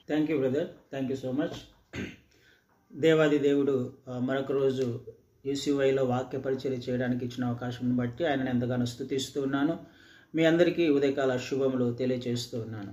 thank you brother thank you so much దేవాది దేవుడు ఆ, మరొక రోజు యూసీవైలో వాక్య పరిచయం చేయడానికి ఇచ్చిన అవకాశం బట్టి ఆయనను ఎంతగానో స్థుతిస్తూ ఉన్నాను మీ అందరికీ ఉదయకాల శుభములు తెలియజేస్తూ ఉన్నాను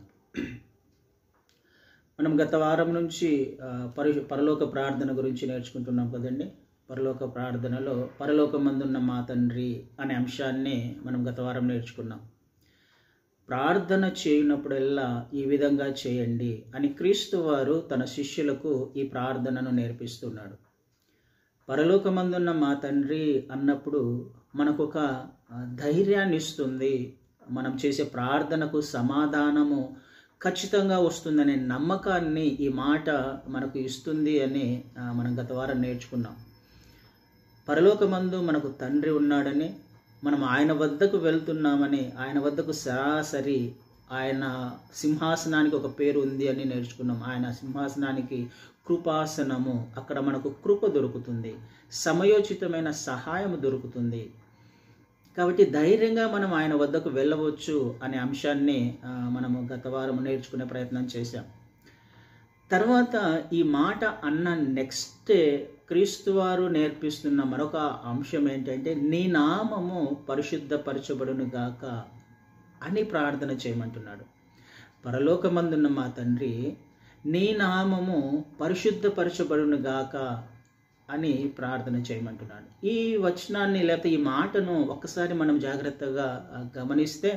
మనం గత వారం నుంచి ఆ, పరి పరలోక ప్రార్థన గురించి నేర్చుకుంటున్నాం కదండి పరలోక ప్రార్థనలో పరలోకమందున్న మా తండ్రి అనే అంశాన్ని మనం గత వారం నేర్చుకున్నాం ప్రార్థన చేయనప్పుడల్లా ఈ విధంగా చేయండి అని క్రీస్తు వారు తన శిష్యులకు ఈ ప్రార్థనను నేర్పిస్తున్నాడు పరలోకమందున్న మా తండ్రి అన్నప్పుడు మనకొక ఆ, ధైర్యాన్ని ఇస్తుంది మనం చేసే ప్రార్థనకు సమాధానము ఖచ్చితంగా వస్తుందనే నమ్మకాన్ని ఈ మాట మనకు ఇస్తుంది అని ఆ, మనం గత వారం నేర్చుకున్నాం పరలోకమందు మనకు తండ్రి ఉన్నాడని మనం ఆయన వద్దకు వెళ్తున్నామని ఆయన వద్దకు సరాసరి ఆయన సింహాసనానికి ఒక పేరు ఉంది అని నేర్చుకున్నాం ఆయన సింహాసనానికి కృపాసనము అక్కడ మనకు కృప దొరుకుతుంది సమయోచితమైన సహాయం దొరుకుతుంది కాబట్టి ధైర్యంగా మనం ఆయన వద్దకు వెళ్ళవచ్చు అనే అంశాన్ని ఆ, మనము గత వారం నేర్చుకునే ప్రయత్నం చేశాం తర్వాత ఈ మాట అన్న నెక్స్ట్ క్రీస్తు వారు నేర్పిస్తున్న మరొక అంశం ఏంటంటే నీ నామము పరిశుద్ధపరచబడును గాక అని ప్రార్థన చేయమంటున్నాడు పరలోకమందున్న మా తండ్రి నీ నామము పరిశుద్ధపరచబడును గాక అని ప్రార్థన చేయమంటున్నాడు ఈ వచనాన్ని లేకపోతే ఈ మాటను ఒక్కసారి మనం జాగ్రత్తగా ఆ, గమనిస్తే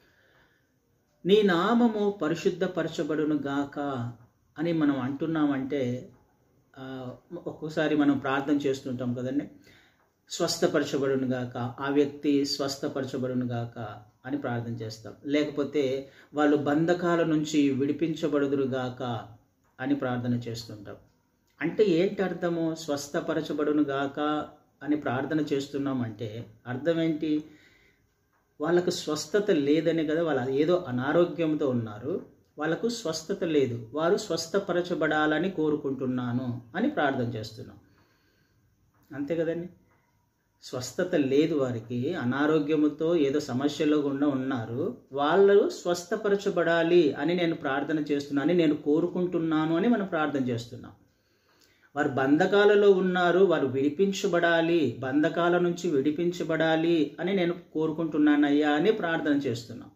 నీ నామము పరిశుద్ధపరచబడును గాక అని మనం అంటున్నామంటే ఆ, ఒక్కోసారి మనం ప్రార్థన చేస్తుంటాం కదండి స్వస్థపరచబడును గాక ఆ వ్యక్తి స్వస్థపరచబడును గాక అని ప్రార్థన చేస్తాం లేకపోతే వాళ్ళు బంధకాల నుంచి విడిపించబడుదురు గాక అని ప్రార్థన చేస్తుంటాం అంటే ఏంటి అర్థము స్వస్థపరచబడును గాక అని ప్రార్థన చేస్తున్నామంటే అర్థం ఏంటి వాళ్ళకు స్వస్థత లేదని కదా వాళ్ళు ఏదో అనారోగ్యంతో ఉన్నారు వాళ్ళకు స్వస్థత లేదు వారు స్వస్థపరచబడాలని కోరుకుంటున్నాను అని ప్రార్థన చేస్తున్నాం అంతే కదండి స్వస్థత లేదు వారికి అనారోగ్యముతో ఏదో సమస్యలో గుండా ఉన్నారు వాళ్ళు స్వస్థపరచబడాలి అని నేను ప్రార్థన చేస్తున్నాను నేను కోరుకుంటున్నాను అని మనం ప్రార్థన చేస్తున్నాం వారు బంధకాలలో ఉన్నారు వారు విడిపించబడాలి బంధకాల నుంచి విడిపించబడాలి అని నేను కోరుకుంటున్నానయ్యా అని ప్రార్థన చేస్తున్నాం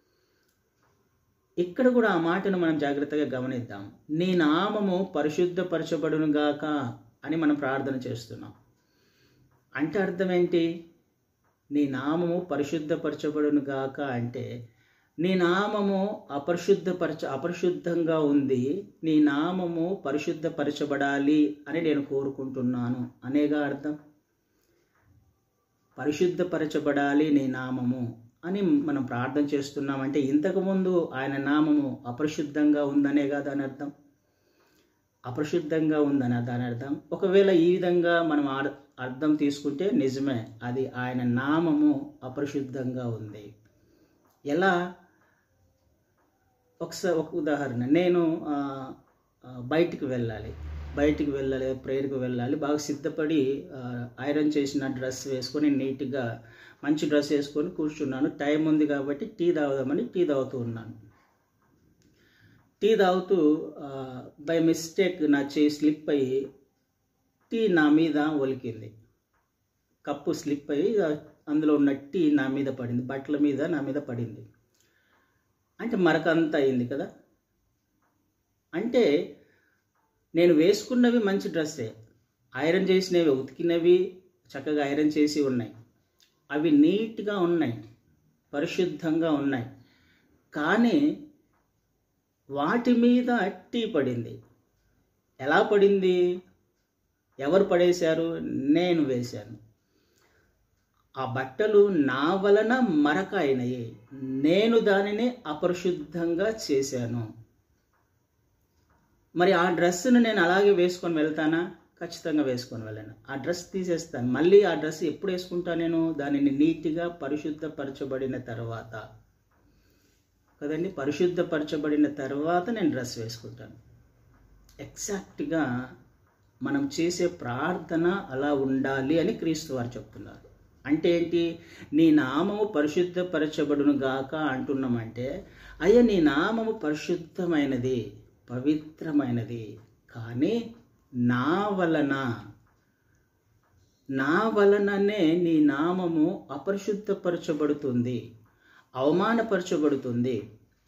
ఇక్కడ కూడా ఆ మాటను మనం జాగ్రత్తగా గమనిద్దాం నీ నామము పరిశుద్ధపరచబడును గాక అని మనం ప్రార్థన చేస్తున్నాం అంటే అర్థం ఏంటి నీ నామము పరిశుద్ధపరచబడును గాక అంటే నీ నామము అపరిశుద్ధపరచ అపరిశుద్ధంగా ఉంది నీ నామము పరిశుద్ధపరచబడాలి అని నేను కోరుకుంటున్నాను అనేగా అర్థం పరిశుద్ధపరచబడాలి నీ నామము అని మనం ప్రార్థన చేస్తున్నామంటే ఇంతకుముందు ఆయన నామము అపరిశుద్ధంగా ఉందనే కదా దాని అర్థం అపరిశుద్ధంగా ఉందని దాని అర్థం ఒకవేళ ఈ విధంగా మనం ఆర్- అర్థం తీసుకుంటే నిజమే అది ఆయన నామము అపరిశుద్ధంగా ఉంది ఎలా ఒకసారి ఒక ఉదాహరణ నేను ఆ, ఆ, బయటికి వెళ్ళాలి బయటికి వెళ్ళాలి ప్రేయర్కి వెళ్ళాలి బాగా సిద్ధపడి ఆ, ఐరన్ చేసిన డ్రెస్ వేసుకొని నీట్గా మంచి డ్రెస్ వేసుకొని కూర్చున్నాను టైం ఉంది కాబట్టి టీ తాగుదామని టీ తాగుతూ ఉన్నాను టీ తాగుతూ బై మిస్టేక్ నా చేయి స్లిప్ అయ్యి టీ నా మీద ఒలికింది కప్పు స్లిప్ అయ్యి ఆ, అందులో ఉన్న టీ నా మీద పడింది బట్టల మీద నా మీద పడింది అంటే మరకంతా అయింది కదా అంటే నేను వేసుకున్నవి మంచి డ్రెస్సే ఐరన్ చేసినవి ఉతికినవి చక్కగా ఐరన్ చేసి ఉన్నాయి అవి నీట్గా ఉన్నాయి పరిశుద్ధంగా ఉన్నాయి కానీ వాటి మీద టీ పడింది ఎలా పడింది ఎవరు పడేశారు నేను వేశాను ఆ బట్టలు నా వలన మరక అయినాయి నేను దానిని అపరిశుద్ధంగా చేశాను మరి ఆ డ్రెస్సును నేను అలాగే వేసుకొని వెళ్తానా ఖచ్చితంగా వేసుకొని వెళ్ళాను ఆ డ్రెస్ తీసేస్తాను మళ్ళీ ఆ డ్రెస్ ఎప్పుడు వేసుకుంటా నేను దానిని నీట్గా పరిశుద్ధపరచబడిన తర్వాత కదండి పరిశుద్ధపరచబడిన తర్వాత నేను డ్రెస్ వేసుకుంటాను ఎగ్జాక్ట్గా మనం చేసే ప్రార్థన అలా ఉండాలి అని క్రీస్తు వారు చెప్తున్నారు అంటే ఏంటి నీ నామము పరిశుద్ధపరచబడును గాక అంటున్నామంటే అయ్యా నీ నామము పరిశుద్ధమైనది పవిత్రమైనది కానీ నా వలన నా వలననే నీ నామము అపరిశుద్ధపరచబడుతుంది అవమానపరచబడుతుంది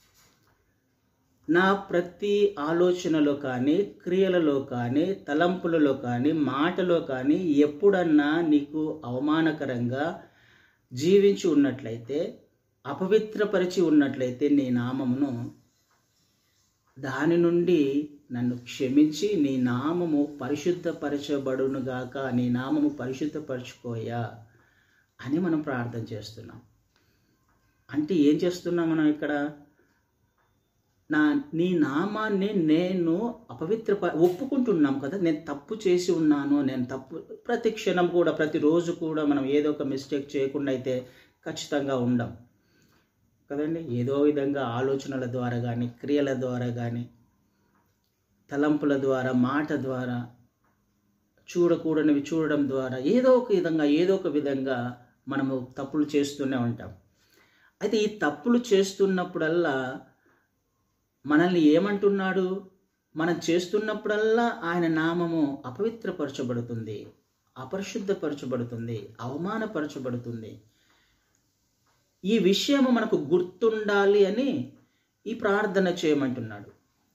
నా ప్రతి ఆలోచనలో కానీ క్రియలలో కానీ తలంపులలో కానీ మాటలో కానీ ఎప్పుడన్నా నీకు అవమానకరంగా జీవించి ఉన్నట్లయితే అపవిత్రపరిచి ఉన్నట్లయితే నీ నామమును దాని నుండి నన్ను క్షమించి నీ నామము పరిశుద్ధపరచబడునుగాక నీ నామము పరిశుద్ధపరచుకోయా అని మనం ప్రార్థన చేస్తున్నాం అంటే ఏం చేస్తున్నాం మనం ఇక్కడ నా నీ నామాన్ని నేను అపవిత్ర ఒప్పుకుంటున్నాం కదా నేను తప్పు చేసి ఉన్నాను నేను తప్పు ప్రతి క్షణం కూడా ప్రతిరోజు కూడా మనం ఏదో ఒక మిస్టేక్ చేయకుండా అయితే ఖచ్చితంగా ఉండం కదండి ఏదో విధంగా ఆలోచనల ద్వారా కానీ క్రియల ద్వారా కానీ తలంపుల ద్వారా మాట ద్వారా చూడకూడనివి చూడడం ద్వారా ఏదో ఒక విధంగా ఏదో ఒక విధంగా మనము తప్పులు చేస్తూనే ఉంటాం అయితే ఈ తప్పులు చేస్తున్నప్పుడల్లా మనల్ని ఏమంటున్నాడు మనం చేస్తున్నప్పుడల్లా ఆయన నామము అపవిత్రపరచబడుతుంది అపరిశుద్ధపరచబడుతుంది అవమానపరచబడుతుంది ఈ విషయము మనకు గుర్తుండాలి అని ఈ ప్రార్థన చేయమంటున్నాడు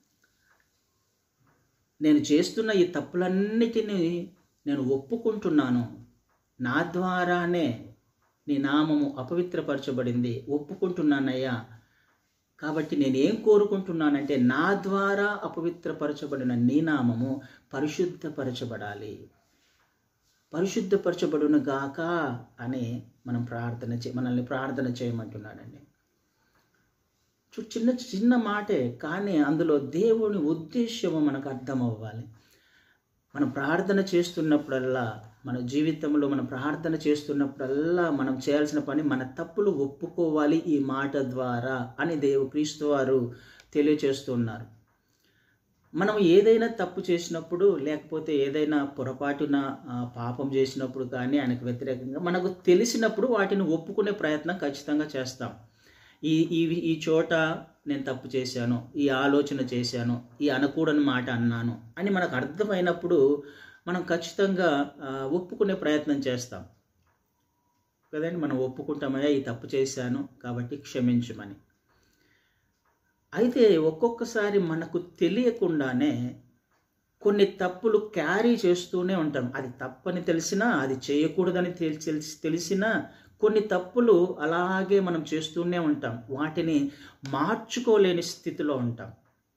నేను చేస్తున్న ఈ తప్పులన్నిటినీ నేను ఒప్పుకుంటున్నాను నా ద్వారానే నీ నామము అపవిత్రపరచబడింది ఒప్పుకుంటున్నానయ్యా కాబట్టి నేనేం కోరుకుంటున్నానంటే నా ద్వారా అపవిత్రపరచబడిన నీ నామము పరిశుద్ధపరచబడాలి పరిశుద్ధపరచబడును గాక అని మనం ప్రార్థన చే మనల్ని ప్రార్థన చేయమంటున్నాడండి చూ చిన్న చిన్న మాటే కానీ అందులో దేవుని ఉద్దేశ్యము మనకు అర్థం అవ్వాలి మనం ప్రార్థన చేస్తున్నప్పుడల్లా మన జీవితంలో మనం ప్రార్థన చేస్తున్నప్పుడల్లా మనం చేయాల్సిన పని మన తప్పులు ఒప్పుకోవాలి ఈ మాట ద్వారా అని దేవు క్రీస్తు వారు తెలియచేస్తున్నారు మనం ఏదైనా తప్పు చేసినప్పుడు లేకపోతే ఏదైనా పొరపాటున పాపం చేసినప్పుడు కానీ ఆయనకు వ్యతిరేకంగా మనకు తెలిసినప్పుడు వాటిని ఒప్పుకునే ప్రయత్నం ఖచ్చితంగా చేస్తాం ఈ ఈ ఈ చోట నేను తప్పు చేశాను ఈ ఆలోచన చేశాను ఈ అనకూడని మాట అన్నాను అని మనకు అర్థమైనప్పుడు మనం ఖచ్చితంగా ఒప్పుకునే ప్రయత్నం చేస్తాం కదండి మనం ఒప్పుకుంటామయ్యా ఈ తప్పు చేశాను కాబట్టి క్షమించమని అయితే ఒక్కొక్కసారి మనకు తెలియకుండానే కొన్ని తప్పులు క్యారీ చేస్తూనే ఉంటాం అది తప్పని తెలిసినా అది చేయకూడదని తెలిసి తెలిసినా కొన్ని తప్పులు అలాగే మనం చేస్తూనే ఉంటాం వాటిని మార్చుకోలేని స్థితిలో ఉంటాం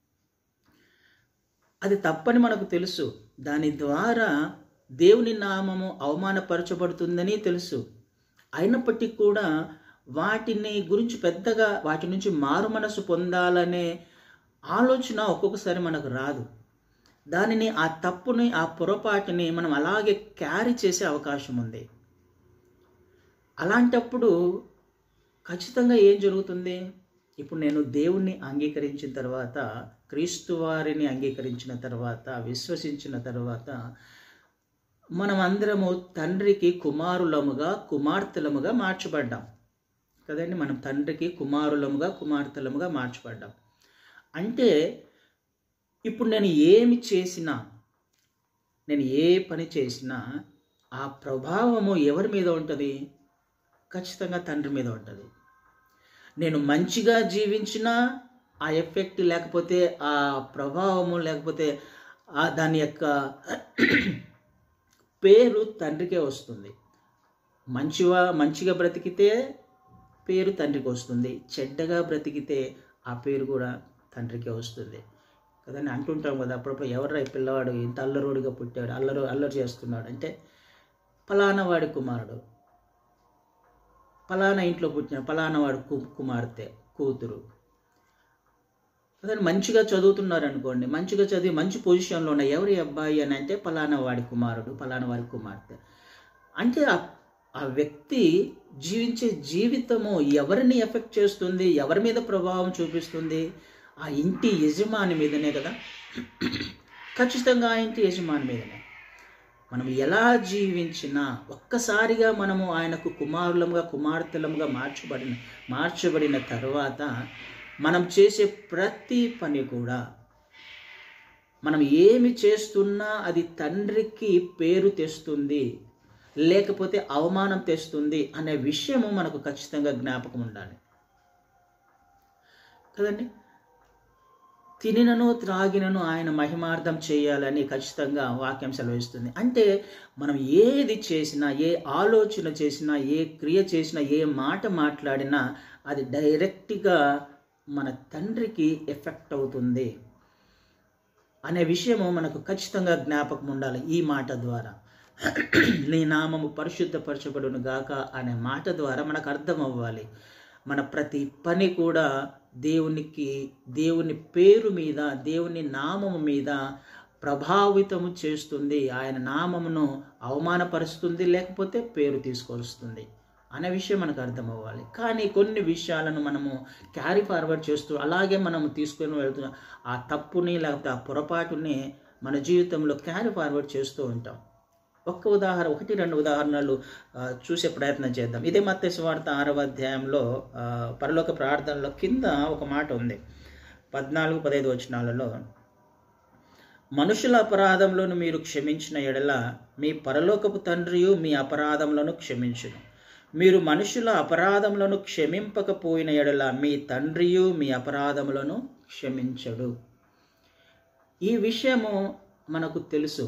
అది తప్పని మనకు తెలుసు దాని ద్వారా దేవుని నామము అవమానపరచబడుతుందని తెలుసు అయినప్పటికీ కూడా వాటిని గురించి పెద్దగా వాటి నుంచి మారు మనసు పొందాలనే ఆలోచన ఒక్కొక్కసారి మనకు రాదు దానిని ఆ తప్పుని ఆ పొరపాటుని మనం అలాగే క్యారీ చేసే అవకాశం ఉంది అలాంటప్పుడు ఖచ్చితంగా ఏం జరుగుతుంది ఇప్పుడు నేను దేవుణ్ణి అంగీకరించిన తర్వాత క్రీస్తు వారిని అంగీకరించిన తర్వాత విశ్వసించిన తర్వాత మనం అందరము తండ్రికి కుమారులముగా కుమార్తెలముగా మార్చబడ్డాం కదండి మనం తండ్రికి కుమారులముగా కుమార్తెలముగా మార్చబడ్డాం అంటే ఇప్పుడు నేను ఏమి చేసినా నేను ఏ పని చేసినా ఆ ప్రభావము ఎవరి మీద ఉంటుంది ఖచ్చితంగా తండ్రి మీద ఉంటుంది నేను మంచిగా జీవించినా ఆ ఎఫెక్ట్ లేకపోతే ఆ ప్రభావము లేకపోతే ఆ దాని యొక్క పేరు తండ్రికే వస్తుంది మంచివా మంచిగా బ్రతికితే పేరు తండ్రికి వస్తుంది చెడ్డగా బ్రతికితే ఆ పేరు కూడా తండ్రికే వస్తుంది కదండి అంటుంటాం కదా అప్పుడప్పుడు ఎవర్రా ఈ పిల్లవాడు ఇంత అల్లరోడిగా పుట్టాడు అల్లరు అల్లరి చేస్తున్నాడు అంటే ఫలానా వాడి కుమారుడు ఫలానా ఇంట్లో పుట్టిన ఫలానా వాడు కు కుమార్తె కూతురు అదే మంచిగా చదువుతున్నారు అనుకోండి మంచిగా చదివి మంచి పొజిషన్లో ఉన్న ఎవరి అబ్బాయి అని అంటే ఫలానా వాడి కుమారుడు ఫలానా వాడి కుమార్తె అంటే ఆ వ్యక్తి జీవించే జీవితము ఎవరిని ఎఫెక్ట్ చేస్తుంది ఎవరి మీద ప్రభావం చూపిస్తుంది ఆ ఇంటి యజమాని మీదనే కదా ఖచ్చితంగా ఆ ఇంటి యజమాని మీదనే మనం ఎలా జీవించినా ఒక్కసారిగా మనము ఆయనకు కుమారులముగా కుమార్తెలముగా మార్చబడిన మార్చబడిన తర్వాత మనం చేసే ప్రతి పని కూడా మనం ఏమి చేస్తున్నా అది తండ్రికి పేరు తెస్తుంది లేకపోతే అవమానం తెస్తుంది అనే విషయము మనకు ఖచ్చితంగా జ్ఞాపకం ఉండాలి కదండి తినినను త్రాగినను ఆయన మహిమార్థం చేయాలని ఖచ్చితంగా వాక్యం సెలవిస్తుంది అంటే మనం ఏది చేసినా ఏ ఆలోచన చేసినా ఏ క్రియ చేసినా ఏ మాట మాట్లాడినా అది డైరెక్ట్గా మన తండ్రికి ఎఫెక్ట్ అవుతుంది అనే విషయము మనకు ఖచ్చితంగా జ్ఞాపకం ఉండాలి ఈ మాట ద్వారా నీ నామము పరిశుద్ధపరచబడును గాక అనే మాట ద్వారా మనకు అర్థం అవ్వాలి మన ప్రతి పని కూడా దేవునికి దేవుని పేరు మీద దేవుని నామము మీద ప్రభావితము చేస్తుంది ఆయన నామమును అవమానపరుస్తుంది లేకపోతే పేరు తీసుకొస్తుంది అనే విషయం మనకు అర్థం అవ్వాలి కానీ కొన్ని విషయాలను మనము క్యారీ ఫార్వర్డ్ చేస్తూ అలాగే మనం తీసుకొని వెళ్తున్న ఆ తప్పుని లేకపోతే ఆ పొరపాటుని మన జీవితంలో క్యారీ ఫార్వర్డ్ చేస్తూ ఉంటాం ఒక్క ఉదాహరణ ఒకటి రెండు ఉదాహరణలు ఆ, చూసే ప్రయత్నం చేద్దాం ఇదే మత్స్య వార్త ఆరవ అధ్యాయంలో ఆ, పరలోక ప్రార్థనలో కింద ఒక మాట ఉంది పద్నాలుగు పదహైదు వచనాలలో మనుషుల అపరాధంలోను మీరు క్షమించిన ఎడల మీ పరలోకపు తండ్రియు మీ అపరాధములను క్షమించును మీరు మనుషుల అపరాధములను క్షమింపకపోయిన ఎడల మీ తండ్రియు మీ అపరాధములను క్షమించడు ఈ విషయము మనకు తెలుసు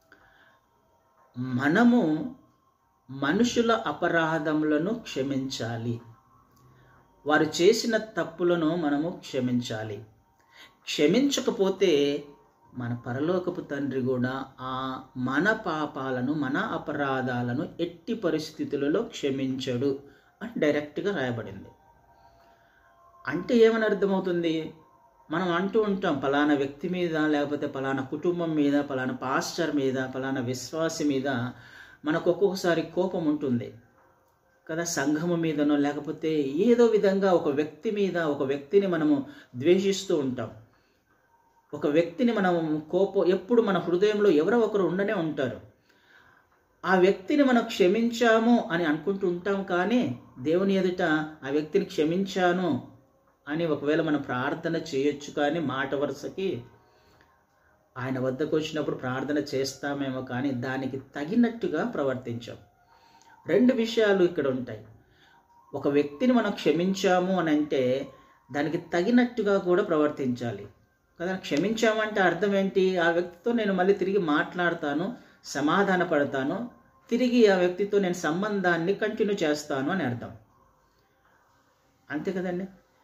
మనము మనుషుల అపరాధములను క్షమించాలి వారు చేసిన తప్పులను మనము క్షమించాలి క్షమించకపోతే మన పరలోకపు తండ్రి కూడా ఆ మన పాపాలను మన అపరాధాలను ఎట్టి పరిస్థితులలో క్షమించడు అని డైరెక్ట్గా రాయబడింది అంటే ఏమని అర్థమవుతుంది మనం అంటూ ఉంటాం పలానా వ్యక్తి మీద లేకపోతే పలానా కుటుంబం మీద పలానా పాస్టర్ మీద పలానా విశ్వాసి మీద మనకు ఒక్కొక్కసారి కోపం ఉంటుంది కదా సంఘము మీదనో లేకపోతే ఏదో విధంగా ఒక వ్యక్తి మీద ఒక వ్యక్తిని మనము ద్వేషిస్తూ ఉంటాం ఒక వ్యక్తిని మనం కోపం ఎప్పుడు మన హృదయంలో ఎవరో ఒకరు ఉండనే ఉంటారు ఆ వ్యక్తిని మనం క్షమించాము అని అనుకుంటూ ఉంటాం కానీ దేవుని ఎదుట ఆ వ్యక్తిని క్షమించాను అని ఒకవేళ మనం ప్రార్థన చేయొచ్చు కానీ మాట వరుసకి ఆయన వద్దకు వచ్చినప్పుడు ప్రార్థన చేస్తామేమో కానీ దానికి తగినట్టుగా ప్రవర్తించాం రెండు విషయాలు ఇక్కడ ఉంటాయి ఒక వ్యక్తిని మనం క్షమించాము అని అంటే దానికి తగినట్టుగా కూడా ప్రవర్తించాలి కదా క్షమించామంటే అర్థం ఏంటి ఆ వ్యక్తితో నేను మళ్ళీ తిరిగి మాట్లాడతాను సమాధాన పడతాను తిరిగి ఆ వ్యక్తితో నేను సంబంధాన్ని కంటిన్యూ చేస్తాను అని అర్థం అంతే కదండి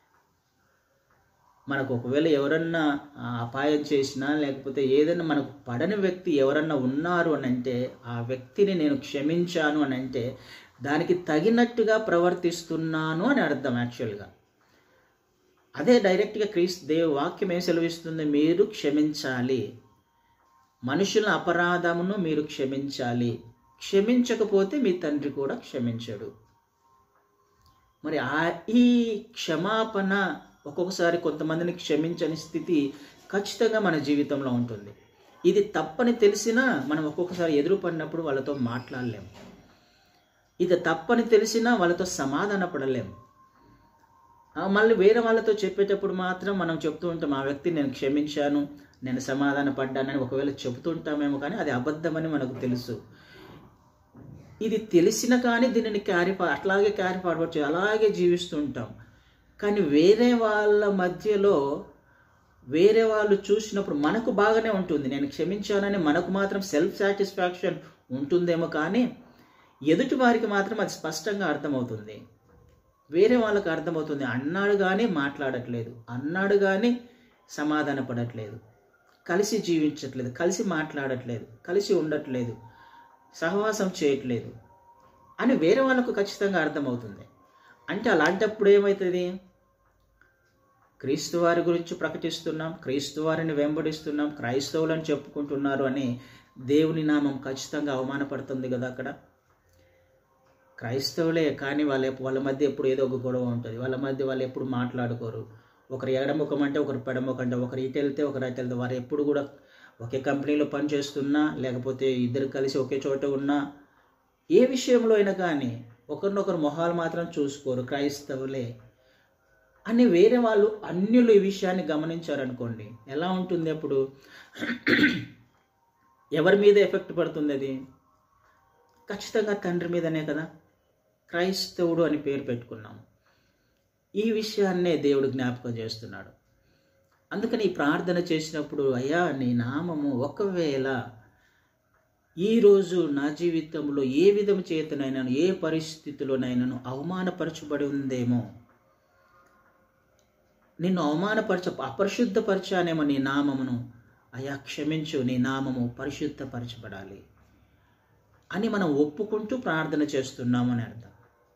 మనకు ఒకవేళ ఎవరన్నా ఆ, అపాయం చేసినా లేకపోతే ఏదైనా మనకు పడని వ్యక్తి ఎవరన్నా ఉన్నారు అని అంటే ఆ వ్యక్తిని నేను క్షమించాను అని అంటే దానికి తగినట్టుగా ప్రవర్తిస్తున్నాను అని అర్థం యాక్చువల్గా అదే డైరెక్ట్గా క్రీస్తు దేవ వాక్యం ఏం సెలవిస్తుంది మీరు క్షమించాలి మనుషుల అపరాధమును మీరు క్షమించాలి క్షమించకపోతే మీ తండ్రి కూడా క్షమించడు మరి ఆ ఈ క్షమాపణ ఒక్కొక్కసారి కొంతమందిని క్షమించని స్థితి ఖచ్చితంగా మన జీవితంలో ఉంటుంది ఇది తప్పని తెలిసినా మనం ఒక్కొక్కసారి ఎదురుపడినప్పుడు వాళ్ళతో మాట్లాడలేం ఇది తప్పని తెలిసినా వాళ్ళతో సమాధాన పడలేం ఆ, మళ్ళీ వేరే వాళ్ళతో చెప్పేటప్పుడు మాత్రం మనం చెప్తూ ఉంటాం ఆ వ్యక్తిని నేను క్షమించాను నేను సమాధాన పడ్డానని ఒకవేళ చెబుతుంటామేమో కానీ అది అబద్ధమని మనకు తెలుసు ఇది తెలిసిన కానీ దీనిని క్యారీ ఫా అట్లాగే క్యారీ ఫార్వర్డ్ చేయాలి అలాగే జీవిస్తూ ఉంటాం కానీ వేరే వాళ్ళ మధ్యలో వేరే వాళ్ళు చూసినప్పుడు మనకు బాగానే ఉంటుంది నేను క్షమించానని మనకు మాత్రం సెల్ఫ్ సాటిస్ఫాక్షన్ ఉంటుందేమో కానీ ఎదుటి వారికి మాత్రం అది స్పష్టంగా అర్థమవుతుంది వేరే వాళ్ళకి అర్థమవుతుంది అన్నాడు కానీ మాట్లాడట్లేదు అన్నాడు కానీ సమాధాన పడట్లేదు కలిసి జీవించట్లేదు కలిసి మాట్లాడట్లేదు కలిసి ఉండట్లేదు సహవాసం చేయట్లేదు అని వేరే వాళ్ళకు ఖచ్చితంగా అర్థమవుతుంది అంటే అలాంటప్పుడు ఏమవుతుంది క్రీస్తు వారి గురించి ప్రకటిస్తున్నాం క్రీస్తు వారిని వెంబడిస్తున్నాం క్రైస్తవులని చెప్పుకుంటున్నారు అని దేవుని నామం ఖచ్చితంగా అవమానపడుతుంది కదా అక్కడ క్రైస్తవులే కానీ వాళ్ళ వాళ్ళ మధ్య ఎప్పుడు ఏదో ఒక గొడవ ఉంటుంది వాళ్ళ మధ్య వాళ్ళు ఎప్పుడు మాట్లాడుకోరు ఒకరు ఎడముఖం అంటే ఒకరు పెడముఖం అంటే ఒకరు ఇటు వెళ్తే ఒకరు అటు వెళ్తే వారు ఎప్పుడు కూడా ఒకే కంపెనీలో పనిచేస్తున్నా లేకపోతే ఇద్దరు కలిసి ఒకే చోట ఉన్నా ఏ విషయంలో అయినా కానీ ఒకరినొకరు మొహాలు మాత్రం చూసుకోరు క్రైస్తవులే అని వేరే వాళ్ళు అన్యులు ఈ విషయాన్ని గమనించారనుకోండి ఎలా ఉంటుంది అప్పుడు ఎవరి మీద ఎఫెక్ట్ పడుతుంది అది ఖచ్చితంగా తండ్రి మీదనే కదా క్రైస్తవుడు అని పేరు పెట్టుకున్నాం ఈ విషయాన్నే దేవుడు జ్ఞాపకం చేస్తున్నాడు అందుకని ఈ ప్రార్థన చేసినప్పుడు అయ్యా నీ నామము ఒకవేళ ఈరోజు నా జీవితంలో ఏ విధం చేతనైనాను ఏ పరిస్థితిలోనైనాను అవమానపరచబడి ఉందేమో నిన్ను అవమానపరచ అపరిశుద్ధపరచానేమో నీ నామమును అయా క్షమించు నీ నామము పరిశుద్ధపరచబడాలి అని మనం ఒప్పుకుంటూ ప్రార్థన చేస్తున్నామని అర్థం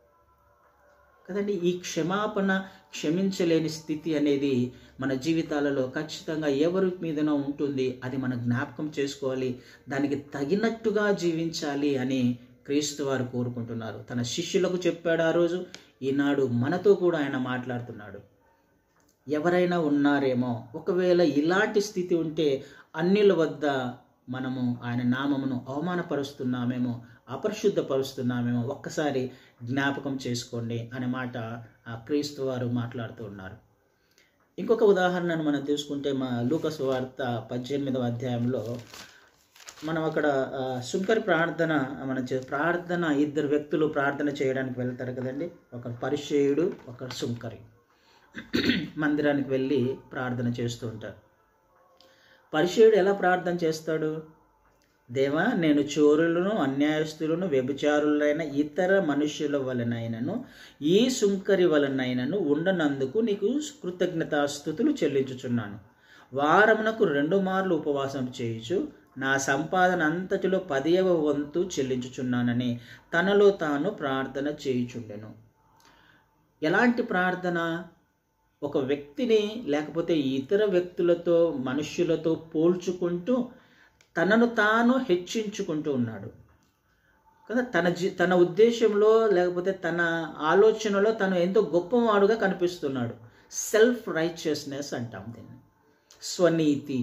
కదండి ఈ క్షమాపణ క్షమించలేని స్థితి అనేది మన జీవితాలలో ఖచ్చితంగా ఎవరి మీదనో ఉంటుంది అది మనం జ్ఞాపకం చేసుకోవాలి దానికి తగినట్టుగా జీవించాలి అని క్రీస్తు వారు కోరుకుంటున్నారు తన శిష్యులకు చెప్పాడు ఆ రోజు ఈనాడు మనతో కూడా ఆయన మాట్లాడుతున్నాడు ఎవరైనా ఉన్నారేమో ఒకవేళ ఇలాంటి స్థితి ఉంటే అన్నిల వద్ద మనము ఆయన నామమును అవమానపరుస్తున్నామేమో అపరిశుద్ధపరుస్తున్నామేమో ఒక్కసారి జ్ఞాపకం చేసుకోండి అనే మాట ఆ క్రీస్తు వారు మాట్లాడుతూ ఉన్నారు ఇంకొక ఉదాహరణను మనం తీసుకుంటే మా లూకస్ వార్త పద్దెనిమిదవ అధ్యాయంలో మనం అక్కడ ఆ, సుంకరి ప్రార్థన మనం చే ప్రార్థన ఇద్దరు వ్యక్తులు ప్రార్థన చేయడానికి వెళ్తారు కదండి ఒక పరిచయుడు ఒక సుంకరి మందిరానికి వెళ్ళి ప్రార్థన చేస్తూ ఉంటారు పరిచయుడు ఎలా ప్రార్థన చేస్తాడు దేవా నేను చోరులను అన్యాయస్తులను వ్యభిచారులైన ఇతర మనుష్యుల వలనైనను ఈ సుంకరి వలనైనను ఉండనందుకు నీకు కృతజ్ఞతాస్థుతులు చెల్లించుచున్నాను వారమునకు రెండు మార్లు ఉపవాసం చేయుచు నా సంపాదన అంతటిలో పదియవ వంతు చెల్లించుచున్నానని తనలో తాను ప్రార్థన చేయుచుండెను ఎలాంటి ప్రార్థన ఒక వ్యక్తిని లేకపోతే ఇతర వ్యక్తులతో మనుష్యులతో పోల్చుకుంటూ తనను తాను హెచ్చించుకుంటూ ఉన్నాడు కదా తన జీ తన ఉద్దేశంలో లేకపోతే తన ఆలోచనలో తను ఎంతో గొప్పవాడుగా కనిపిస్తున్నాడు సెల్ఫ్ రైచియస్నెస్ అంటాం దీన్ని స్వనీతి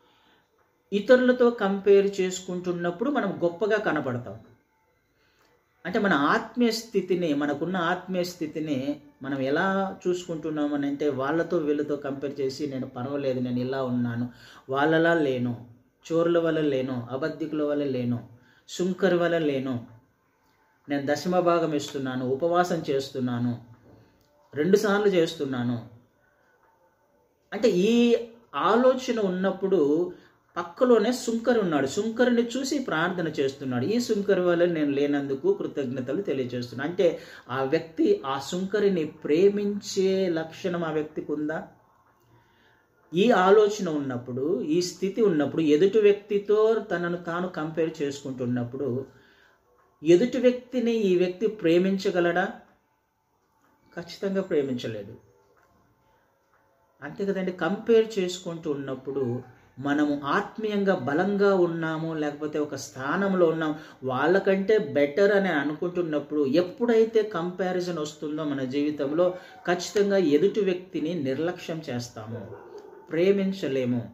ఇతరులతో కంపేర్ చేసుకుంటున్నప్పుడు మనం గొప్పగా కనపడతాం అంటే మన ఆత్మీయ స్థితిని మనకున్న ఆత్మీయ స్థితిని మనం ఎలా చూసుకుంటున్నామని అంటే వాళ్ళతో వీళ్ళతో కంపేర్ చేసి నేను పర్వాలేదు నేను ఇలా ఉన్నాను వాళ్ళలా లేను చోరుల వల్ల లేను అబద్ధికుల వల్ల లేను సుంకరి వల్ల లేను నేను దశమ భాగం ఇస్తున్నాను ఉపవాసం చేస్తున్నాను రెండుసార్లు చేస్తున్నాను అంటే ఈ ఆలోచన ఉన్నప్పుడు పక్కలోనే సుంకరి ఉన్నాడు సుంకరిని చూసి ప్రార్థన చేస్తున్నాడు ఈ సుంకరి వల్ల నేను లేనందుకు కృతజ్ఞతలు తెలియజేస్తున్నాను అంటే ఆ వ్యక్తి ఆ సుంకరిని ప్రేమించే లక్షణం ఆ వ్యక్తికి ఉందా ఈ ఆలోచన ఉన్నప్పుడు ఈ స్థితి ఉన్నప్పుడు ఎదుటి వ్యక్తితో తనను తాను కంపేర్ చేసుకుంటున్నప్పుడు ఎదుటి వ్యక్తిని ఈ వ్యక్తి ప్రేమించగలడా ఖచ్చితంగా ప్రేమించలేదు అంతే కదండి కంపేర్ చేసుకుంటూ ఉన్నప్పుడు మనము ఆత్మీయంగా బలంగా ఉన్నాము లేకపోతే ఒక స్థానంలో ఉన్నాం వాళ్ళకంటే బెటర్ అని అనుకుంటున్నప్పుడు ఎప్పుడైతే కంపారిజన్ వస్తుందో మన జీవితంలో ఖచ్చితంగా ఎదుటి వ్యక్తిని నిర్లక్ష్యం చేస్తాము ప్రేమించలేము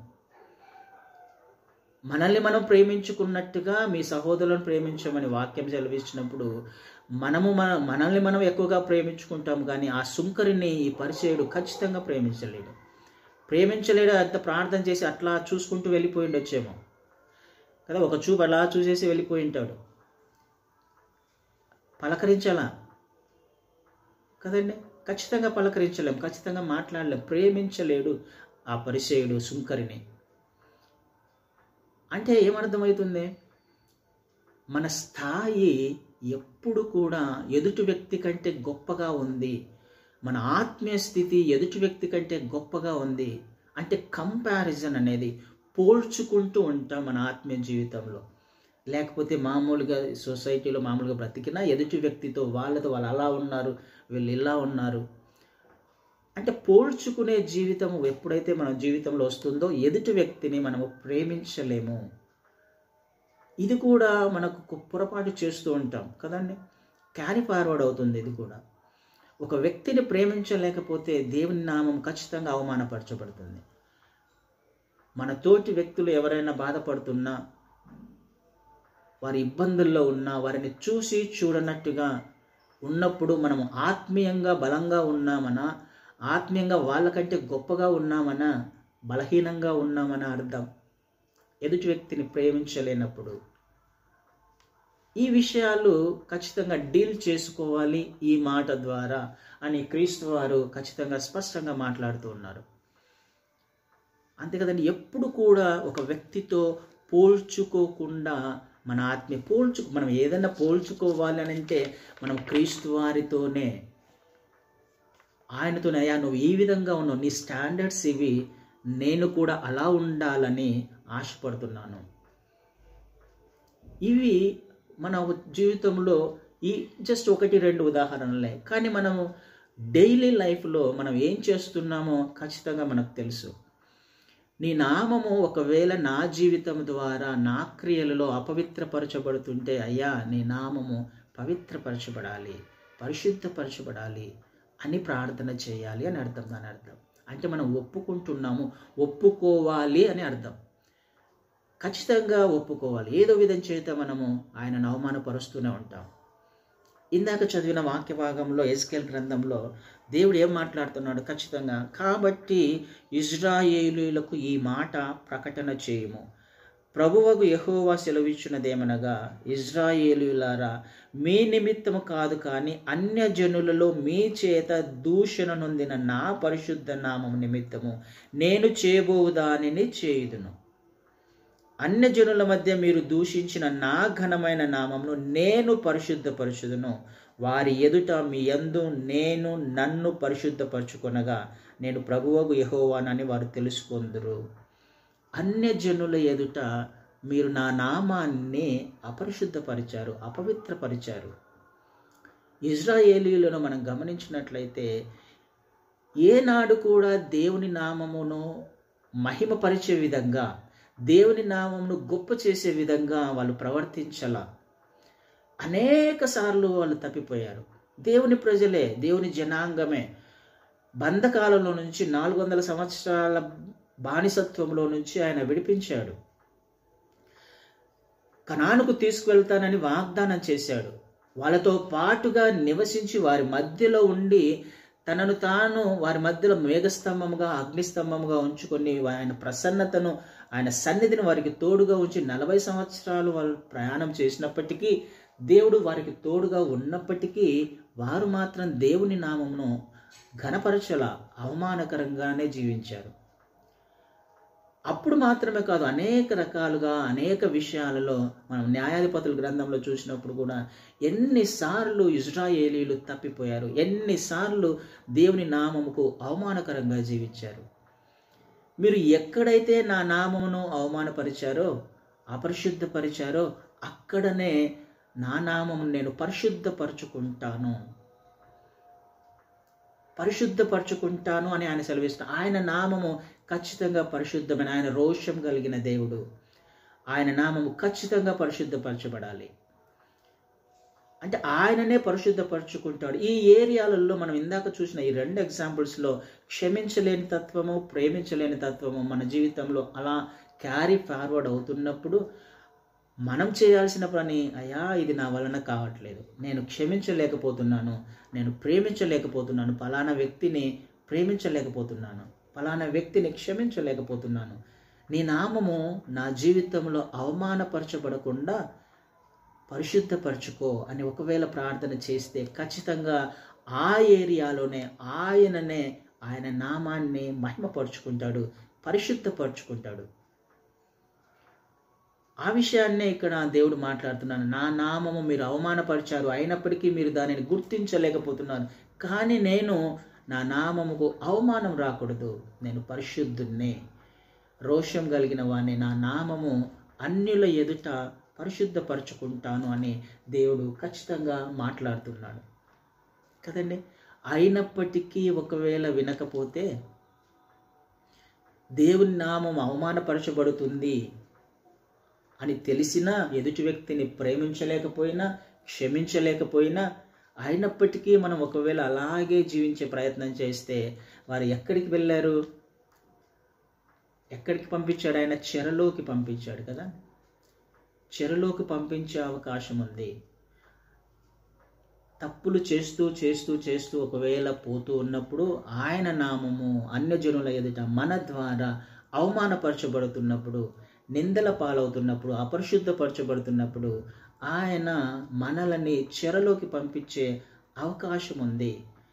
మనల్ని మనం ప్రేమించుకున్నట్టుగా మీ సహోదరులను ప్రేమించమని వాక్యం సెలవిచ్చినప్పుడు మనము మన మనల్ని మనం ఎక్కువగా ప్రేమించుకుంటాం కానీ ఆ సుంకరిని ఈ పరిచయుడు ఖచ్చితంగా ప్రేమించలేడు ప్రేమించలేడు అంత ప్రార్థన చేసి అట్లా చూసుకుంటూ వెళ్ళిపోయి ఉండొచ్చేమో కదా ఒక చూపు అలా చూసేసి వెళ్ళిపోయి ఉంటాడు పలకరించాలా కదండి ఖచ్చితంగా పలకరించలేం ఖచ్చితంగా మాట్లాడలేం ప్రేమించలేడు ఆ పరిచయుడు సుంకరిని అంటే ఏమర్థమవుతుంది మన స్థాయి ఎప్పుడు కూడా ఎదుటి వ్యక్తి కంటే గొప్పగా ఉంది మన ఆత్మీయ స్థితి ఎదుటి వ్యక్తి కంటే గొప్పగా ఉంది అంటే కంపారిజన్ అనేది పోల్చుకుంటూ ఉంటాం మన ఆత్మీయ జీవితంలో లేకపోతే మామూలుగా సొసైటీలో మామూలుగా బ్రతికినా ఎదుటి వ్యక్తితో వాళ్ళతో వాళ్ళు అలా ఉన్నారు వీళ్ళు ఇలా ఉన్నారు అంటే పోల్చుకునే జీవితం ఎప్పుడైతే మన జీవితంలో వస్తుందో ఎదుటి వ్యక్తిని మనము ప్రేమించలేము ఇది కూడా మనకు పొరపాటు చేస్తూ ఉంటాం కదండి క్యారీ ఫార్వర్డ్ అవుతుంది ఇది కూడా ఒక వ్యక్తిని ప్రేమించలేకపోతే దేవుని నామం ఖచ్చితంగా అవమానపరచబడుతుంది మన తోటి వ్యక్తులు ఎవరైనా బాధపడుతున్నా వారి ఇబ్బందుల్లో ఉన్నా వారిని చూసి చూడనట్టుగా ఉన్నప్పుడు మనము ఆత్మీయంగా బలంగా ఉన్నామనా ఆత్మీయంగా వాళ్ళకంటే గొప్పగా ఉన్నామనా బలహీనంగా ఉన్నామని అర్థం ఎదుటి వ్యక్తిని ప్రేమించలేనప్పుడు ఈ విషయాలు ఖచ్చితంగా డీల్ చేసుకోవాలి ఈ మాట ద్వారా అని క్రీస్తు వారు ఖచ్చితంగా స్పష్టంగా మాట్లాడుతూ ఉన్నారు అంతే కదండి ఎప్పుడు కూడా ఒక వ్యక్తితో పోల్చుకోకుండా మన ఆత్మీయ పోల్చు మనం ఏదైనా పోల్చుకోవాలి అని అంటే మనం క్రీస్తు వారితోనే ఆయనతోనే అయ్యా నువ్వు ఈ విధంగా ఉన్నావు నీ స్టాండర్డ్స్ ఇవి నేను కూడా అలా ఉండాలని ఆశపడుతున్నాను ఇవి మన జీవితంలో ఈ జస్ట్ ఒకటి రెండు ఉదాహరణలే కానీ మనము డైలీ లైఫ్లో మనం ఏం చేస్తున్నామో ఖచ్చితంగా మనకు తెలుసు నీ నామము ఒకవేళ నా జీవితం ద్వారా నా క్రియలలో అపవిత్రపరచబడుతుంటే అయ్యా నీ నామము పవిత్రపరచబడాలి పరిశుద్ధపరచబడాలి అని ప్రార్థన చేయాలి అని అర్థం దాని అర్థం అంటే మనం ఒప్పుకుంటున్నాము ఒప్పుకోవాలి అని అర్థం ఖచ్చితంగా ఒప్పుకోవాలి ఏదో విధం చేత మనము ఆయనను అవమానపరుస్తూనే ఉంటాం ఇందాక చదివిన వాక్య భాగంలో ఎస్కేల్ గ్రంథంలో దేవుడు ఏం మాట్లాడుతున్నాడు ఖచ్చితంగా కాబట్టి ఇజ్రాయేలీలకు ఈ మాట ప్రకటన చేయము ప్రభువకు యహోవా సెలవిచ్చినదేమనగా ఇజ్రాయేలీలారా మీ నిమిత్తము కాదు కానీ అన్యజనులలో మీ చేత దూషణ నొందిన నా పరిశుద్ధ నామం నిమిత్తము నేను చేయబోవు దానిని చేయుదును అన్యజనుల మధ్య మీరు దూషించిన నా ఘనమైన నామమును నేను పరిశుద్ధపరచుదును వారి ఎదుట మీ యందు నేను నన్ను పరిశుద్ధపరచుకొనగా నేను ప్రభువగు యహోవానని వారు తెలుసుకొందురు అన్యజనుల ఎదుట మీరు నా నామాన్ని అపరిశుద్ధపరిచారు అపవిత్రపరిచారు ఇజ్రాయేలీలను మనం గమనించినట్లయితే ఏనాడు కూడా దేవుని నామమును మహిమపరిచే విధంగా దేవుని నామమును గొప్ప చేసే విధంగా వాళ్ళు ప్రవర్తించాల అనేక సార్లు వాళ్ళు తప్పిపోయారు దేవుని ప్రజలే దేవుని జనాంగమే బంధకాలంలో నుంచి నాలుగు వందల సంవత్సరాల బానిసత్వంలో నుంచి ఆయన విడిపించాడు కనానుకు తీసుకువెళ్తానని వాగ్దానం చేశాడు వాళ్ళతో పాటుగా నివసించి వారి మధ్యలో ఉండి తనను తాను వారి మధ్యలో మేఘస్తంభముగా అగ్నిస్తంభముగా ఉంచుకొని ఆయన ప్రసన్నతను ఆయన సన్నిధిని వారికి తోడుగా ఉంచి నలభై సంవత్సరాలు వాళ్ళు ప్రయాణం చేసినప్పటికీ దేవుడు వారికి తోడుగా ఉన్నప్పటికీ వారు మాత్రం దేవుని నామమును ఘనపరచల అవమానకరంగానే జీవించారు అప్పుడు మాత్రమే కాదు అనేక రకాలుగా అనేక విషయాలలో మనం న్యాయాధిపతుల గ్రంథంలో చూసినప్పుడు కూడా ఎన్నిసార్లు ఇజ్రాయేలీలు తప్పిపోయారు ఎన్నిసార్లు దేవుని నామముకు అవమానకరంగా జీవించారు మీరు ఎక్కడైతే నా నామమును అవమానపరిచారో అపరిశుద్ధపరిచారో అక్కడనే నా నామము నేను పరిశుద్ధపరచుకుంటాను పరిశుద్ధపరచుకుంటాను అని ఆయన సెలవిస్తాను ఆయన నామము ఖచ్చితంగా పరిశుద్ధమైన ఆయన రోషం కలిగిన దేవుడు ఆయన నామము ఖచ్చితంగా పరిశుద్ధపరచబడాలి అంటే ఆయననే పరిశుద్ధపరచుకుంటాడు ఈ ఏరియాలలో మనం ఇందాక చూసిన ఈ రెండు ఎగ్జాంపుల్స్లో క్షమించలేని తత్వము ప్రేమించలేని తత్వము మన జీవితంలో అలా క్యారీ ఫార్వర్డ్ అవుతున్నప్పుడు మనం చేయాల్సిన పని అయ్యా ఇది నా వలన కావట్లేదు నేను క్షమించలేకపోతున్నాను నేను ప్రేమించలేకపోతున్నాను ఫలానా వ్యక్తిని ప్రేమించలేకపోతున్నాను ఫలానా వ్యక్తిని క్షమించలేకపోతున్నాను నీ నామము నా జీవితంలో అవమానపరచబడకుండా పరిశుద్ధపరచుకో అని ఒకవేళ ప్రార్థన చేస్తే ఖచ్చితంగా ఆ ఏరియాలోనే ఆయననే ఆయన నామాన్ని మహిమపరుచుకుంటాడు పరిశుద్ధపరుచుకుంటాడు ఆ విషయాన్నే ఇక్కడ దేవుడు మాట్లాడుతున్నాను నా నామము మీరు అవమానపరిచారు అయినప్పటికీ మీరు దానిని గుర్తించలేకపోతున్నారు కానీ నేను నా నామముకు అవమానం రాకూడదు నేను పరిశుద్ధున్నే రోషం కలిగిన వాడిని నా నామము అన్యుల ఎదుట పరిశుద్ధపరచుకుంటాను అని దేవుడు ఖచ్చితంగా మాట్లాడుతున్నాడు కదండి అయినప్పటికీ ఒకవేళ వినకపోతే దేవుని నామం అవమానపరచబడుతుంది అని తెలిసినా ఎదుటి వ్యక్తిని ప్రేమించలేకపోయినా క్షమించలేకపోయినా అయినప్పటికీ మనం ఒకవేళ అలాగే జీవించే ప్రయత్నం చేస్తే వారు ఎక్కడికి వెళ్ళారు ఎక్కడికి పంపించాడు ఆయన చెరలోకి పంపించాడు కదా చెరలోకి పంపించే అవకాశం ఉంది తప్పులు చేస్తూ చేస్తూ చేస్తూ ఒకవేళ పోతూ ఉన్నప్పుడు ఆయన నామము అన్యజనుల ఎదుట మన ద్వారా అవమానపరచబడుతున్నప్పుడు నిందల పాలవుతున్నప్పుడు అపరిశుద్ధపరచబడుతున్నప్పుడు ఆయన మనలని చెరలోకి పంపించే అవకాశం ఉంది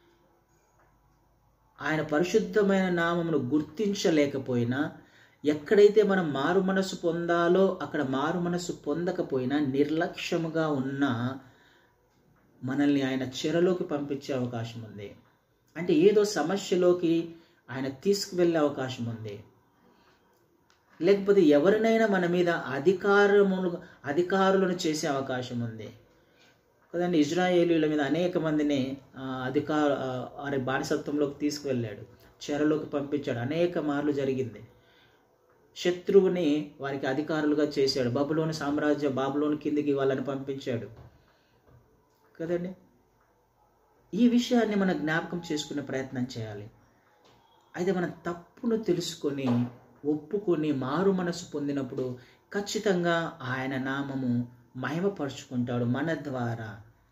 ఆయన పరిశుద్ధమైన నామమును గుర్తించలేకపోయినా ఎక్కడైతే మనం మారు మనసు పొందాలో అక్కడ మారు మనసు పొందకపోయినా నిర్లక్ష్యముగా ఉన్న మనల్ని ఆయన చెరలోకి పంపించే అవకాశం ఉంది అంటే ఏదో సమస్యలోకి ఆయన తీసుకువెళ్ళే అవకాశం ఉంది లేకపోతే ఎవరినైనా మన మీద అధికారములు అధికారులను చేసే అవకాశం ఉంది కదండి ఇజ్రాయేలీల మీద అనేక మందిని ఆ, అధికార ఆ, వారి బానిసత్వంలోకి తీసుకువెళ్ళాడు చెరలోకి పంపించాడు అనేక మార్లు జరిగింది శత్రువుని వారికి అధికారులుగా చేశాడు బబులోని సామ్రాజ్య బాబులోని కిందికి వాళ్ళని పంపించాడు కదండి ఈ విషయాన్ని మనం జ్ఞాపకం చేసుకునే ప్రయత్నం చేయాలి అయితే మనం తప్పును తెలుసుకొని ఒప్పుకొని మారు మనసు పొందినప్పుడు ఖచ్చితంగా ఆయన నామము మహిమపరుచుకుంటాడు మన ద్వారా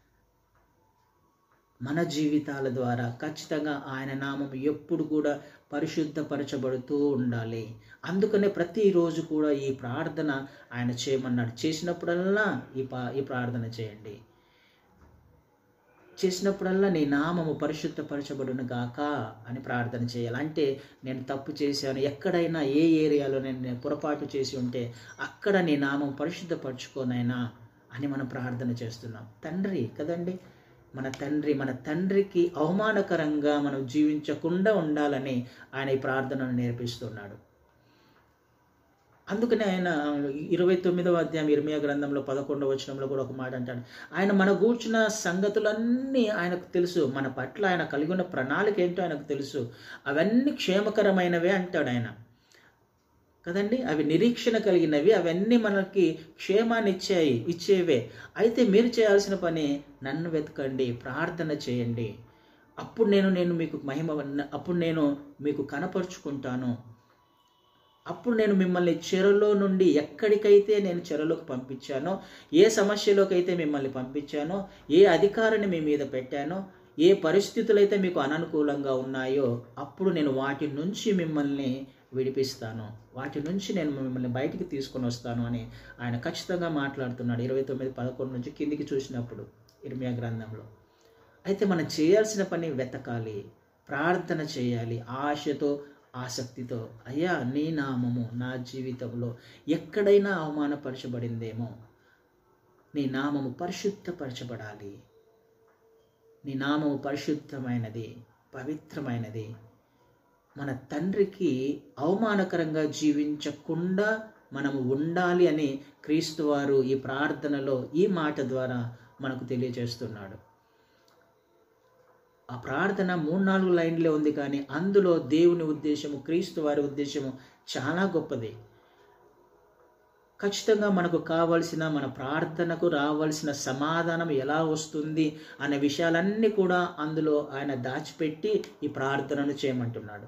మన జీవితాల ద్వారా ఖచ్చితంగా ఆయన నామం ఎప్పుడు కూడా పరిశుద్ధపరచబడుతూ ఉండాలి అందుకనే ప్రతిరోజు కూడా ఈ ప్రార్థన ఆయన చేయమన్నాడు చేసినప్పుడల్లా ఈ పా ఈ ప్రార్థన చేయండి చేసినప్పుడల్లా నీ నామము పరిశుద్ధపరచబడును గాక అని ప్రార్థన చేయాలి అంటే నేను తప్పు చేశాను ఎక్కడైనా ఏ ఏరియాలో నేను నేను పొరపాటు చేసి ఉంటే అక్కడ నీ నామం పరిశుద్ధపరచుకోనైనా అని మనం ప్రార్థన చేస్తున్నాం తండ్రి కదండి మన తండ్రి మన తండ్రికి అవమానకరంగా మనం జీవించకుండా ఉండాలని ఆయన ఈ ప్రార్థనను నేర్పిస్తున్నాడు అందుకనే ఆయన ఇరవై తొమ్మిదవ అధ్యాయం ఇర్మియా గ్రంథంలో పదకొండవ వచనంలో కూడా ఒక మాట అంటాడు ఆయన మన గూర్చిన సంగతులన్నీ ఆయనకు తెలుసు మన పట్ల ఆయన కలిగి ఉన్న ప్రణాళిక ఏంటో ఆయనకు తెలుసు అవన్నీ క్షేమకరమైనవే అంటాడు ఆయన కదండి అవి నిరీక్షణ కలిగినవి అవన్నీ మనకి క్షేమాన్ని ఇచ్చాయి ఇచ్చేవే అయితే మీరు చేయాల్సిన పని నన్ను వెతకండి ప్రార్థన చేయండి అప్పుడు నేను నేను మీకు మహిమ అప్పుడు నేను మీకు కనపరుచుకుంటాను అప్పుడు నేను మిమ్మల్ని చెరలో నుండి ఎక్కడికైతే నేను చెరలోకి పంపించానో ఏ సమస్యలోకి అయితే మిమ్మల్ని పంపించానో ఏ అధికారాన్ని మీ మీద పెట్టానో ఏ పరిస్థితులైతే మీకు అననుకూలంగా ఉన్నాయో అప్పుడు నేను వాటి నుంచి మిమ్మల్ని విడిపిస్తాను వాటి నుంచి నేను మిమ్మల్ని బయటికి తీసుకొని వస్తాను అని ఆయన ఖచ్చితంగా మాట్లాడుతున్నాడు ఇరవై తొమ్మిది పదకొండు నుంచి కిందికి చూసినప్పుడు ఇర్మియా గ్రంథంలో అయితే మనం చేయాల్సిన పని వెతకాలి ప్రార్థన చేయాలి ఆశతో ఆసక్తితో అయ్యా నీ నామము నా జీవితంలో ఎక్కడైనా అవమానపరచబడిందేమో నీ నామము పరిశుద్ధపరచబడాలి నీ నామము పరిశుద్ధమైనది పవిత్రమైనది మన తండ్రికి అవమానకరంగా జీవించకుండా మనము ఉండాలి అని క్రీస్తు వారు ఈ ప్రార్థనలో ఈ మాట ద్వారా మనకు తెలియజేస్తున్నాడు ఆ ప్రార్థన మూడు నాలుగు లైన్లే ఉంది కానీ అందులో దేవుని ఉద్దేశము క్రీస్తు వారి ఉద్దేశము చాలా గొప్పది ఖచ్చితంగా మనకు కావలసిన మన ప్రార్థనకు రావాల్సిన సమాధానం ఎలా వస్తుంది అనే విషయాలన్నీ కూడా అందులో ఆయన దాచిపెట్టి ఈ ప్రార్థనను చేయమంటున్నాడు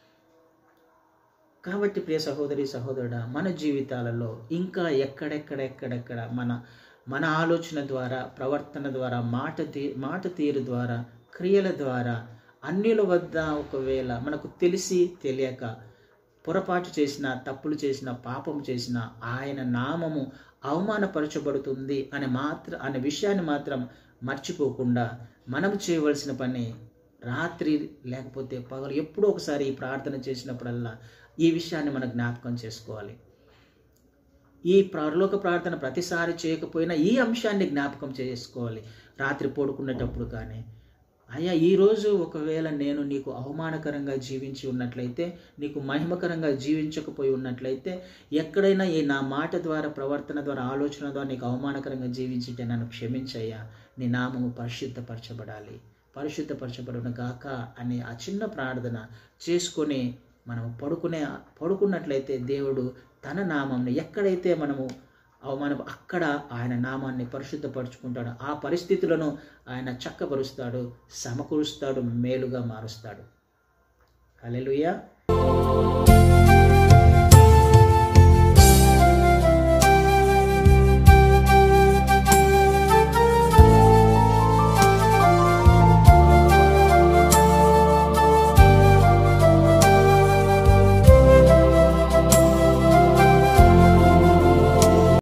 కాబట్టి ప్రియ సహోదరి సహోదరుడా మన జీవితాలలో ఇంకా ఎక్కడెక్కడెక్కడెక్కడ మన మన ఆలోచన ద్వారా ప్రవర్తన ద్వారా మాట తీ మాట తీరు ద్వారా క్రియల ద్వారా అన్యుల వద్ద ఒకవేళ మనకు తెలిసి తెలియక పొరపాటు చేసిన తప్పులు చేసిన పాపం చేసిన ఆయన నామము అవమానపరచబడుతుంది అనే మాత్ర అనే విషయాన్ని మాత్రం మర్చిపోకుండా మనం చేయవలసిన పని రాత్రి లేకపోతే పగలు ఎప్పుడో ఒకసారి ఈ ప్రార్థన చేసినప్పుడల్లా ఈ విషయాన్ని మనం జ్ఞాపకం చేసుకోవాలి ఈ పరలోక ప్రార్థన ప్రతిసారి చేయకపోయినా ఈ అంశాన్ని జ్ఞాపకం చేసుకోవాలి రాత్రి పడుకునేటప్పుడు కానీ అయ్యా ఈరోజు ఒకవేళ నేను నీకు అవమానకరంగా జీవించి ఉన్నట్లయితే నీకు మహిమకరంగా జీవించకపోయి ఉన్నట్లయితే ఎక్కడైనా ఈ నా మాట ద్వారా ప్రవర్తన ద్వారా ఆలోచన ద్వారా నీకు అవమానకరంగా జీవించింటే నన్ను క్షమించయ్యా నీ నామము పరిశుద్ధపరచబడాలి పరిశుద్ధపరచబడును గాక అనే ఆ చిన్న ప్రార్థన చేసుకొని మనం పడుకునే పడుకున్నట్లయితే దేవుడు తన నామంని ఎక్కడైతే మనము అవమానం అక్కడ ఆయన నామాన్ని పరిశుద్ధపరుచుకుంటాడు ఆ పరిస్థితులను ఆయన చక్కపరుస్తాడు సమకూరుస్తాడు మేలుగా మారుస్తాడు హల్లెలూయా